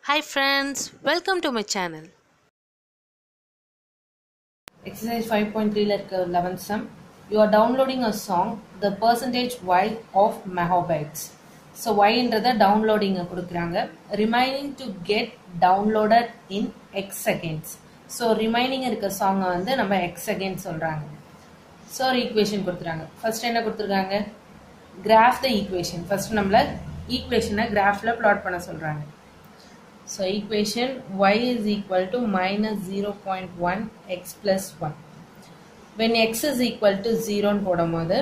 Hi friends, welcome to my channel. Exercise 5.3 ல இருக்க 11th sum. You are downloading a song, the percentage Y of megabytes. So Yன்றத downloading கொடுக்குறாங்க. Remaining to get downloaded in X seconds. So remaining இருக்க song வந்து நம்ம X seconds சொல்றாங்க. So ஒரு equation கொடுத்துறாங்க. First என்ன கொடுத்துருக்காங்க? Graph the equation. First நம்மள equationனை graphல plot பண்ண சொல்றாங்க. So equation y is equal to minus 0.1 x plus 1. When x is equal to 0 போடும்போது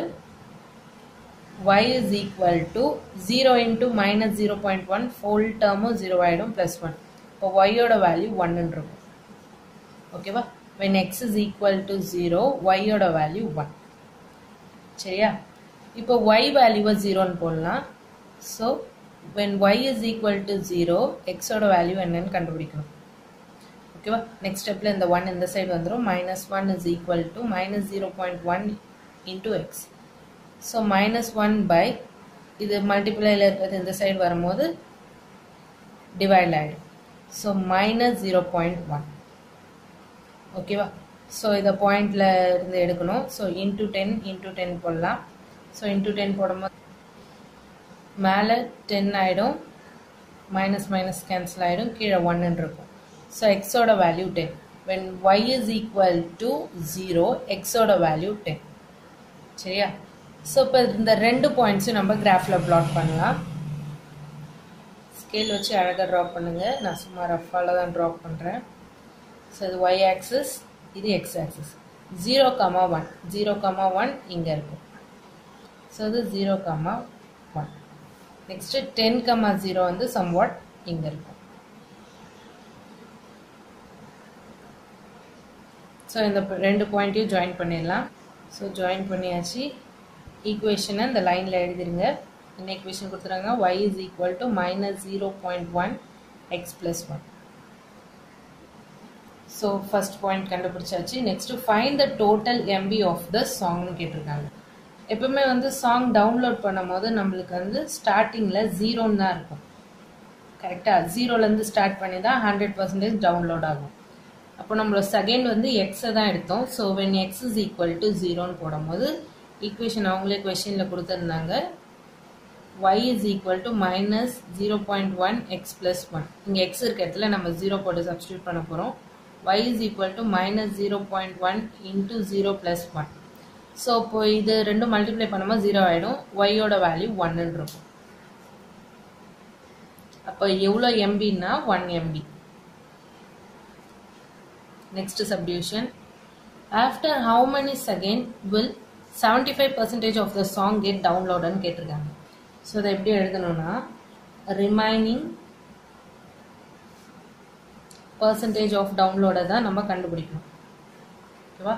y is equal to 0 into minus 0.1 full term 0 ஆயிடும் plus 1. இப்போ y ஓட value 1 இருக்கும் ஓகேவா when x is equal to 0 y ஓட value 1 சரியா இப்போ y value 0 போடலாம் so when y is equal to 0 x ஓட வேல்யூ என்னன்னு கண்டுபிடிக்கணும் ஓகேவா நெக்ஸ்ட் ஸ்டெப்பில் இந்த ஒன் இந்த சைடு வந்துடும் minus one is equal to minus zero point one into x so minus one by இது மல்டிப்ளைல இருக்கிறது இந்த சைடு வரும்போது டிவைட் ஆகிடும் so minus zero point one ஓகேவா ஸோ இதை பாயிண்டில் இருந்து எடுக்கணும் so into ten into ten போடலாம் ஸோ இன்டூ டென் போடும்போது மேலே டென் ஆகிடும் மைனஸ் மைனஸ் கேன்சல் ஆகிடும் கீழே ஒன்னு இருக்கும் ஸோ எக்ஸோட value ten when y is equal to zero எக்ஸோட வேல்யூ டென் சரியா ஸோ இப்போ இந்த ரெண்டு பாயிண்ட்ஸும் நம்ம கிராஃபில் பிளாட் பண்ணலாம் ஸ்கேல் வச்சு அழகாக ட்ரா பண்ணுங்க நான் சும்மா ரஃபால தான் ட்ரா பண்ணுறேன் ஸோ இது ஒய் ஆக்சிஸ் இது x axis zero comma one zero comma one இங்கே இருக்கும் ஸோ இது zero comma one next ten comma zero வந்து சம்வாட் இங்கே இருக்கும் ஸோ இந்த ரெண்டு பாயிண்ட்டையும் ஜாயின் பண்ணிடலாம் ஸோ ஜாயின் பண்ணியாச்சு ஈக்குவேஷனை இந்த லைனில் எழுதிருங்க என்ன ஈக்குவேஷன் கொடுத்துறாங்க y is equal to minus zero point one x plus one so first point கண்டுபிடிச்சாச்சு next find the total MB of the சாங்னு கேட்டிருக்காங்க எப்பவுமே வந்து சாங் டவுன்லோட் பண்ணும்போது நம்மளுக்கு வந்து ஸ்டார்டிங்கில் ஜீரோன்னு தான் இருக்கும் கரெக்டாக ஜீரோலேருந்து ஸ்டார்ட் பண்ணி தான் ஹண்ட்ரட் பர்சன்டேஜ் டவுன்லோட் ஆகும் அப்போ நம்மளோட செகண்ட் வந்து எக்ஸை தான் எடுத்தோம் so when x is equal to ஜீரோன்னு போடும்போது ஈக்குவேஷன் அவங்களே கொஷினில் கொடுத்துருந்தாங்க y is equal to minus zero point one x plus one இங்கே எக்ஸ் இருக்க இடத்துல நம்ம ஜீரோ போட்டு சப்ஸ்டியூட் பண்ண போகிறோம் y is equal to minus zero point one into zero plus one so இப்போ இது ரெண்டும் மல்டிப்ளை பண்ணும்போது ஜீரோ ஆகிடும் ஒய்யோட வேல்யூ ஒன்னு இருக்கும் அப்போ எவ்வளோ எம்பின்னா one MB next subdivision after how many second will seventy five percentage of the song get டவுன்லோடுன்னு கேட்டிருக்காங்க ஸோ இதை எப்படி எழுதணும்னா ரிமைனிங் பர்சன்டேஜ் ஆஃப் டவுன்லோடை தான் நம்ம கண்டுபிடிக்கணும் ஓகேவா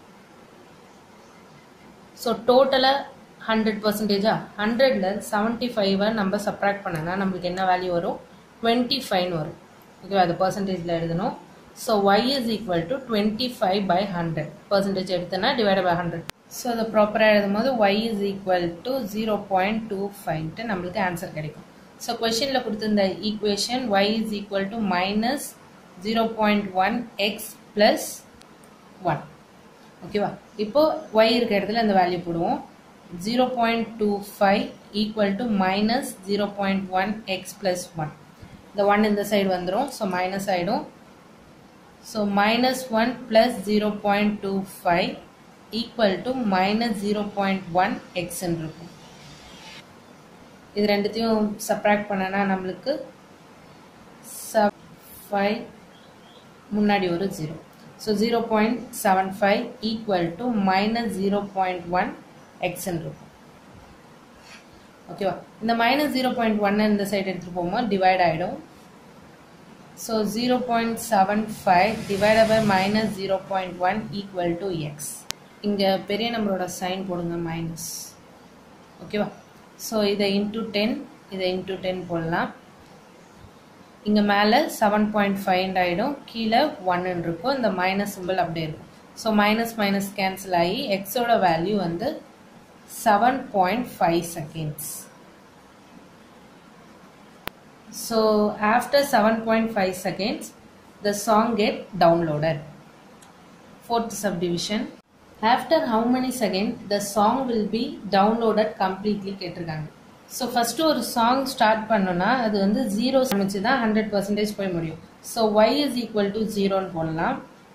ஸோ டோட்டலாக ஹண்ட்ரட் பர்சன்டேஜா ஹண்ட்ரடில் செவன்ட்டி ஃபைவை நம்ம சப்ராக்ட் பண்ணனா நம்மளுக்கு என்ன வேல்யூ வரும் டுவெண்ட்டி ஃபைவ்னு வரும் ஓகேவா அது பர்சன்டேஜில் எழுதணும் so y is equal to twenty five by hundred percentage எடுத்தனா டிவைட் பை ஹண்ட்ரட் ஸோ அதை ப்ராப்பராக எழுதும் போது y is equal to zero point two five நம்மளுக்கு ஆன்சர் கிடைக்கும் ஸோ கொஷினில் கொடுத்துருந்த equation y is equal to minus zero point one x plus one ஓகேவா இப்போ ஒய் இருக்க இடத்துல அந்த வேல்யூ போடுவோம் zero point two five equal to minus zero point one x plus one இந்த ஒன் இந்த சைடு வந்துடும் ஸோ மைனஸ் ஆகிடும் so minus one plus zero point two five equal to minus zero point one எக்ஸ்ன்னு இருக்கும் இது ரெண்டுத்தையும் subtract பண்ணனா நம்மளுக்கு சப் ஃபைவ் முன்னாடி ஒரு zero so zero point seven five equal to minus zero point one எக்ஸ்ன்னு இருக்கும் ஓகேவா இந்த மைனஸ் ஜீரோ பாயிண்ட் ஒன்னை இந்த சைடு எடுத்துகிட்டு போகும்போது டிவைட் ஆகிடும் so zero point seven five divide by minus zero point one equal to x இங்கே பெரிய நம்பரோட சைன் போடுங்க மைனஸ் ஓகேவா ஸோ இதை இன்டூ டென் இதை இன்டூ டென் போடலாம் இங்கே மேலே செவன் பாயிண்ட் ஃபைவ் ஆகிடும் கீழே ஒன்னு இருக்கும் இந்த மைனஸ் சிம்பிள் அப்படியே இருக்கும் ஸோ மைனஸ் மைனஸ் கேன்சல் ஆகி எக்ஸோட வேல்யூ வந்து seven point five seconds So after 7.5 seconds, the song get downloaded. Fourth subdivision. After how many seconds the song will be downloaded completely கேட்டிருக்காங்க ஸோ ஃபஸ்ட்டு ஒரு song start பண்ணோன்னா அது வந்து zero சமைச்சு தான் ஹண்ட்ரட் பர்சன்டேஜ் போய் முடியும் so y is equal to ஜீரோன்னு போடலாம்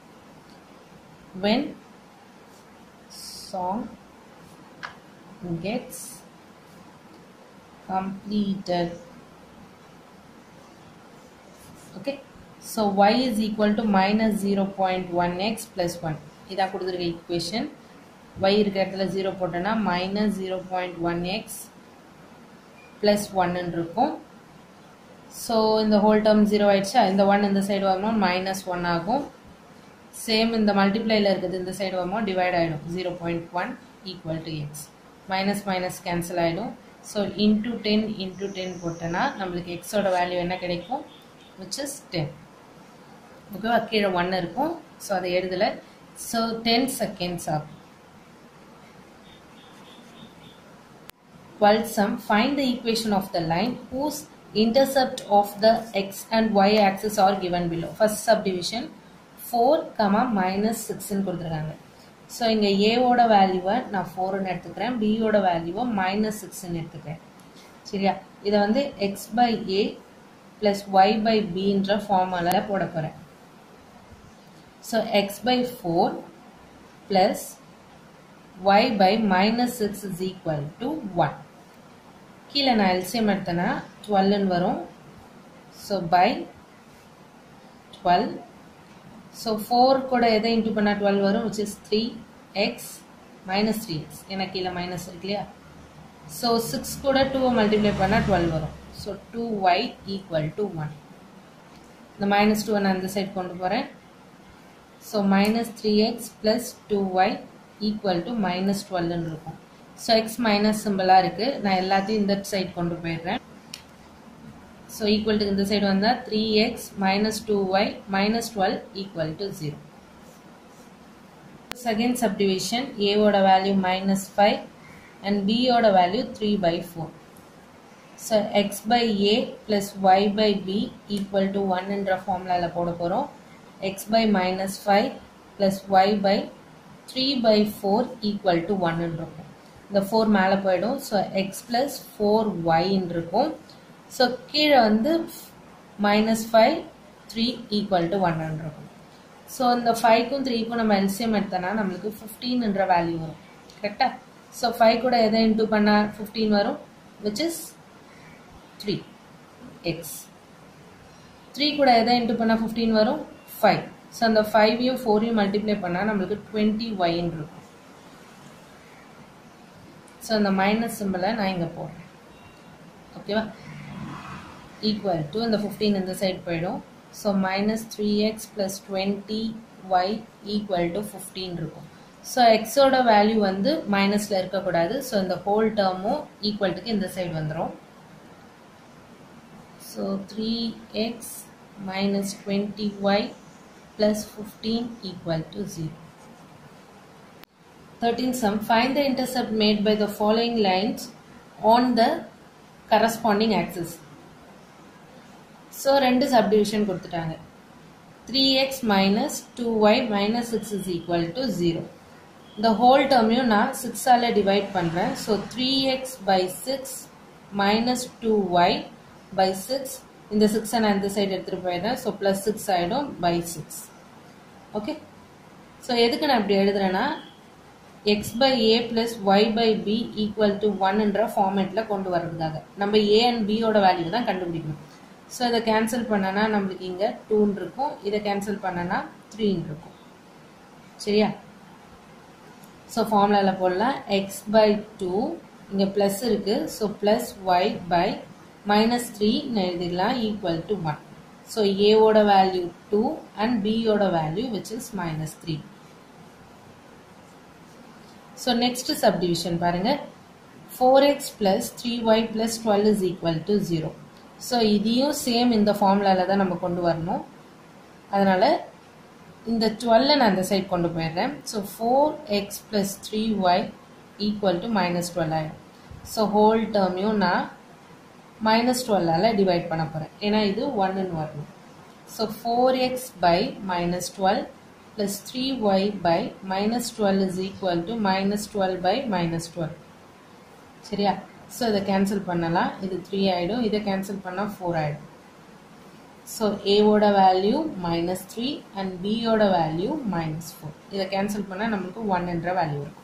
when song gets completed okay so y is equal to minus 0.1x plus 1 இதான் கொடுத்துருக்க equation y இருக்க இடத்துல 0 போட்டோன்னா minus 0.1x plus 1 இருக்கும் ஸோ இந்த ஹோல் டேர்ம் ஜீரோ ஆயிடுச்சா இந்த ஒன் இந்த சைடு வரும்போது மைனஸ் ஒன் ஆகும் சேம் இந்த மல்டிப்ளைல இருக்குது இந்த சைடு வரும்போது டிவைட் ஆகிடும் zero point one equal to x minus minus cancel ஆகிடும் so into ten into ten போட்டோன்னா நம்மளுக்கு எக்ஸோட வேல்யூ என்ன கிடைக்கும் விச் இஸ் டென் ஓகேவா கீழே ஒன் இருக்கும் ஸோ அதை எழுதலை ஸோ டென் செகண்ட்ஸ் ஆகும் Twelfth sum, find the equation of the line whose intercept of the x and y axis are given below. First subdivision 4, comma minus 6 ன்னு கொடுத்துருக்காங்க so இங்கே ஏவோட வேல்யூவை நான் ஃபோர்னு எடுத்துக்கிறேன் பியோட வேல்யூவை மைனஸ் சிக்ஸ்ன்னு எடுத்துக்கிறேன் சரியா இதை வந்து x by a plus y by பின்ற ஃபார்முலாவில் போட போகிறேன் so x by four plus y by minus six is equal to one கீழே நான் எல்சியம் எடுத்தேன்னா டுவெல்னு வரும் so by twelve so four கூட எதை இன்ட்டு பண்ணால் டுவெல் வரும் which is three x minus three x எனக்கு கீழே மைனஸ் இருக்கு இல்லையா ஸோ சிக்ஸ் கூட டூவை மல்டிப்ளை பண்ணால் டுவெல் வரும் so two y equal to one இந்த மைனஸ் டூவை நான் இந்த சைட் கொண்டு போகிறேன் so minus three x plus two y equal to minus டுவெல்னு இருக்கும் ஸோ எக்ஸ் மைனஸ் சிம்பிளாக இருக்குது நான் எல்லாத்தையும் இந்த சைட் கொண்டு போயிடுறேன் ஸோ ஈக்குவல் டு இந்த சைடு வந்தால் three x minus two y minus twelve equal to zero second subdivision ஏவோட வேல்யூ மைனஸ் ஃபைவ் அண்ட் பியோட value three by four so x by a plus y by b equal to ஒன்ன்ற ஃபார்முலாவில் போட போகிறோம் x by minus five plus y by three by four equal to ஒன்னு இருக்கும் இந்த four மேலே போயிடும் ஸோ எக்ஸ் ப்ளஸ் ஃபோர் ஒய்ன்னு இருக்கும் ஸோ கீழே வந்து minus five three equal to ஒன்னு இருக்கும் ஸோ இந்த ஃபைவ்க்கும் த்ரீக்கும் நம்ம எல்சிஎம் எடுத்தோன்னா நம்மளுக்கு ஃபிஃப்டீன்ன்ற வேல்யூ வரும் கரெக்டாக ஸோ ஃபைவ் கூட எதை இன்டூ பண்ணால் ஃபிஃப்டீன் வரும் which is three x three கூட எதை இன்டூ பண்ணால் ஃபிஃப்டீன் வரும் ஃபைவ் ஸோ அந்த ஃபைவையும் ஃபோரையும் மல்டிப்ளை பண்ணால் நம்மளுக்கு டுவெண்ட்டி ஒய்ன்னு இருக்கும் ஸோ அந்த மைனஸ் சிம்பிளை நான் இங்கே போடுறேன் ஓகேவா ஈக்குவல் டு இந்த ஃபிஃப்டீன் இந்த சைட் போயிடும் so minus three x plus twenty y equal to fifteen இருக்கும் ஸோ எக்ஸோட வேல்யூ வந்து மைனஸில் இருக்கக்கூடாது ஸோ இந்த ஹோல் டேர்மும் ஈக்குவல்ட்டுக்கு இந்த சைடு வந்துடும் so three x minus 20y plus 15 equal to 0. 13 sum find the intercept made by the following lines on the corresponding axis. So ரெண்டு subdivision கொடுத்துட்டாங்க three x minus two y minus six is equal to zero இந்த whole டேர்மையும் நான் சிக்ஸால் divide பண்ணுறேன் so three x by six minus two y by six இந்த சிக்ஸை நான் இந்த சைடு எடுத்துகிட்டு போயிடுறேன் ஸோ ப்ளஸ் சிக்ஸ் ஆகிடும் பை சிக்ஸ் ஓகே ஸோ எதுக்கு நான் இப்படி எழுதுறேன்னா x by a plus y by b equal to ஒன்ன்ற ஃபார்மேட்டில் கொண்டு வர்றதுக்காக நம்ம ஏ அண்ட் பியோட வேல்யூ தான் கண்டுபிடிக்கணும் ஸோ இதை கேன்சல் பண்ணனா நம்மளுக்கு இங்கே டூன்னு இருக்கும் இதை கேன்சல் பண்ணனா த்ரீன்னு இருக்கும் சரியா ஸோ ஃபார்முலாவில் போடலாம் எக்ஸ் பை டூ இங்கே ப்ளஸ் இருக்குது so plus y by minus த்ரீன்னு எழுதிடலாம் ஈக்குவல் டு ஒன் ஸோ ஏவோட வேல்யூ டூ அண்ட் பியோட value which is minus three so next subdivision பாருங்க four x plus three y plus twelve is equal to zero so இதையும் same இந்த ஃபார்முலாவில் தான் நம்ம கொண்டு வரணும் அதனால் இந்த டுவெல்லை நான் இந்த சைட் கொண்டு போயிடுறேன் so four x plus three y equal to minus twelve ஆகிடும் ஸோ ஹோல் டேர்மையும் நான் மைனஸ் டுவெல்லால் டிவைட் பண்ண போகிறேன் ஏன்னா இது ஒன்றுன்னு வரணும் so four x by minus twelve plus three y by minus twelve is equal to minus twelve by minus twelve சரியா ஸோ இதை கேன்சல் பண்ணலாம் இது த்ரீ ஆகிடும் இதை கேன்சல் பண்ணால் ஃபோர் ஆகிடும் ஸோ ஏவோட வேல்யூ மைனஸ் த்ரீ அண்ட் பியோட வேல்யூ மைனஸ் ஃபோர் இதை கேன்சல் பண்ணால் நம்மளுக்கு ஒன் என்ற வேல்யூ இருக்கும்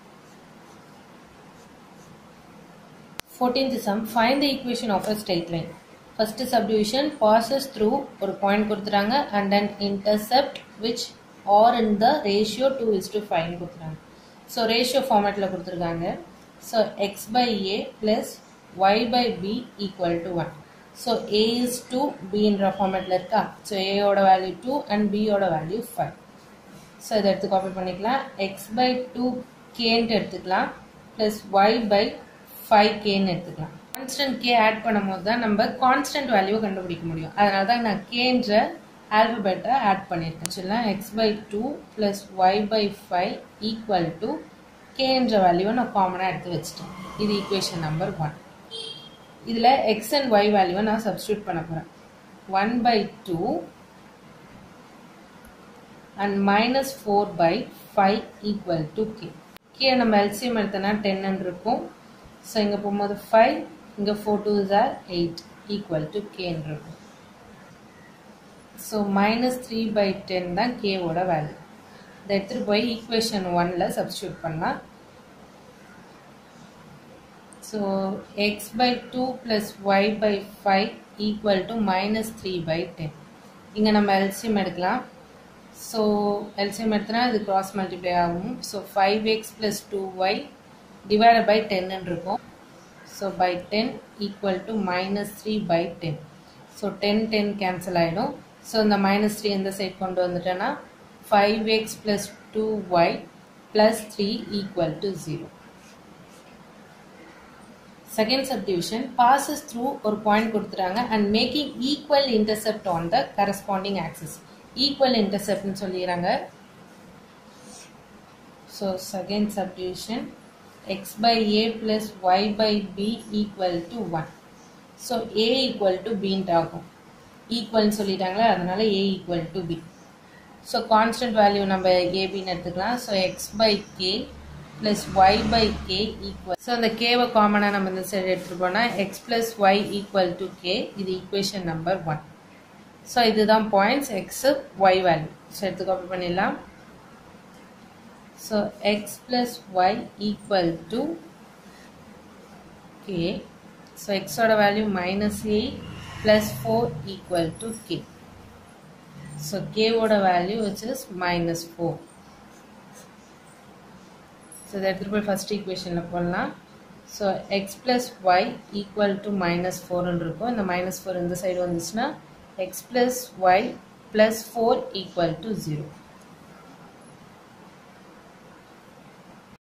fourteenth sum find the equation of a straight line first subdivision passes through ஒரு பாயிண்ட் கொடுத்துறாங்க and and intercept which are in the ratio two is to five கொடுத்துறாங்க so ratio ஃபார்மேட்டில் கொடுத்துருக்காங்க so x by a plus y by b equal to one so a is two பின்ற ஃபார்மேட்டில் இருக்கா so ஏயோட value two and பியோட value five so இதை எடுத்து காப்பி பண்ணிக்கலாம் எக்ஸ் பை டூ கேன்ட்டு எடுத்துக்கலாம் ப்ளஸ் ஒய் பை ஃபைவ் கேன்னு எடுத்துக்கலாம் கான்ஸ்டன்ட் கே ஆட் பண்ணும்போது தான் நம்ம கான்ஸ்டன்ட் வேல்யூவை கண்டுபிடிக்க முடியும் அதனால தான் நான் கேன்ற ஆல்பபெட்டை ஆட் பண்ணியிருக்கேன் சொல்லலாம் x by two plus y by five equal to கேன்ற வேல்யூவை நான் காமனாக எடுத்து வச்சுட்டேன் இது ஈக்குவேஷன் நம்பர் ஒன் இதில் எக்ஸ் அண்ட் ஒய் வேல்யூவை நான் சப்ஸ்டியூட் பண்ண போகிறேன் one by two and minus four by five equal to k k நம்ம எல்சிஎம் எடுத்தோன்னா டென்னு இருக்கும் ஸோ இங்கே போகும்போது ஃபைவ் இங்கே four two are eight equal to கேன்னு இருக்கும் so minus three by ten தான் கேவோட வேல்யூ இதை எடுத்துகிட்டு போய் ஈக்குவேஷன் ஒனில் சப்ஸ்டியூட் பண்ணலாம் so x by two plus y by five equal to minus three by ten இங்கே நம்ம எல்சிஎம் எடுக்கலாம் ஸோ எல்சிஎம் எடுத்தனா இது கிராஸ் மல்டிப்ளை ஆகும் so five x plus two y divide by டென்னு இருக்கும் so by ten equal to minus three by ten so ten ten cancel ஆகிடும் so இந்த மைனஸ் த்ரீ எந்த சைட் கொண்டு வந்துட்டேன்னா five x plus two y plus three equal to zero second subdivision passes through ஒரு point கொடுத்துட்டாங்க and making equal intercept on the corresponding axis equal இன்டர்செப்ட்னு சொல்லிடுறாங்க so second subdivision x by a plus y by b equal to 1. So a equal to b ஆகும் ஈக்குவல்னு சொல்லிட்டாங்களா அதனால a equal to b. So constant value நம்ம ஏபின்னு எடுத்துக்கலாம் so x by k plus y by k equal so அந்த கேவை காமனாக நம்ம இந்த சைடு எடுத்துகிட்டு போனால் x plus y equal to k இது ஈக்குவேஷன் நம்பர் ஒன் ஸோ இதுதான் points x y value so எடுத்து காப்பி பண்ணிடலாம் So x plus y equal to k. So x oda value minus 8 plus 4 equal to k. So k oda value which is minus 4. So that will be first equation போடலாம் So x plus y equal to minus 4 இருக்கும் இந்த minus 4 இந்த side வந்துச்சுன்னா x plus y plus 4 equal to 0.